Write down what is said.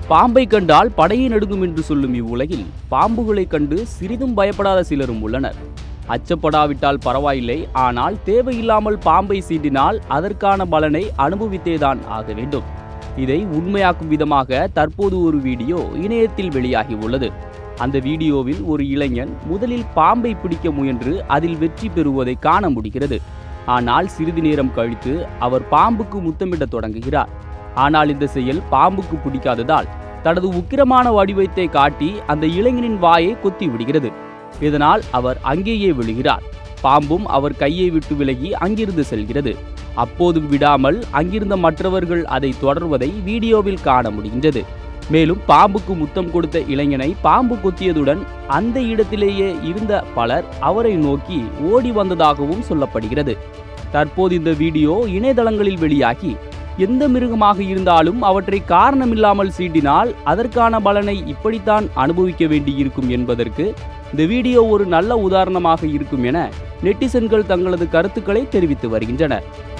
பாம்பை கண்டால் படையை நடுங்கும் என்று சொல்லும் இவ்வுலகில் பாம்புகளைக் கண்டு சிறிதும் பயப்படாத சிலரும் உள்ளனர் அச்சப்படாவிட்டால் பரவாயில்லை ஆனால் தேவையில்லாமல் பாம்பை சீண்டினால் அதற்கான பலனை அனுபவித்தேதான் ஆக வேண்டும் இதை உண்மையாக்கும் விதமாக தற்போது ஒரு வீடியோ இணையத்தில் வெளியாகி உள்ளது அந்த வீடியோவில் ஒரு இளைஞன் முதலில் பாம்பை பிடிக்க முயன்று அதில் வெற்றி பெறுவதை காண முடிகிறது ஆனால் சிறிது நேரம் கழித்து அவர் பாம்புக்கு முத்தமிடத் தொடங்குகிறார் ஆனால் இந்த செயல் பாம்புக்கு பிடிக்காததால் தனது உக்கிரமான வடிவத்தை காட்டி அந்த இளைஞனின் வாயை கொத்தி விடுகிறது இதனால் அவர் அங்கேயே விழுகிறார் பாம்பும் அவர் கையை விட்டு விலகி அங்கிருந்து செல்கிறது அப்போதும் விடாமல் அங்கிருந்த மற்றவர்கள் அதை தொடர்வதை வீடியோவில் காண முடிகின்றது மேலும் பாம்புக்கு முத்தம் கொடுத்த இளைஞனை பாம்பு கொத்தியதுடன் அந்த இடத்திலேயே இருந்த பலர் அவரை நோக்கி ஓடி வந்ததாகவும் சொல்லப்படுகிறது தற்போது இந்த வீடியோ இணையதளங்களில் வெளியாகி எந்த மிருகமாக இருந்தாலும் அவற்றை காரணமில்லாமல் சீண்டினால் அதற்கான பலனை இப்படித்தான் அனுபவிக்க வேண்டியிருக்கும் என்பதற்கு இந்த வீடியோ ஒரு நல்ல உதாரணமாக இருக்கும் என நெட்டிசன்கள் தங்களது கருத்துக்களை தெரிவித்து வருகின்றனர்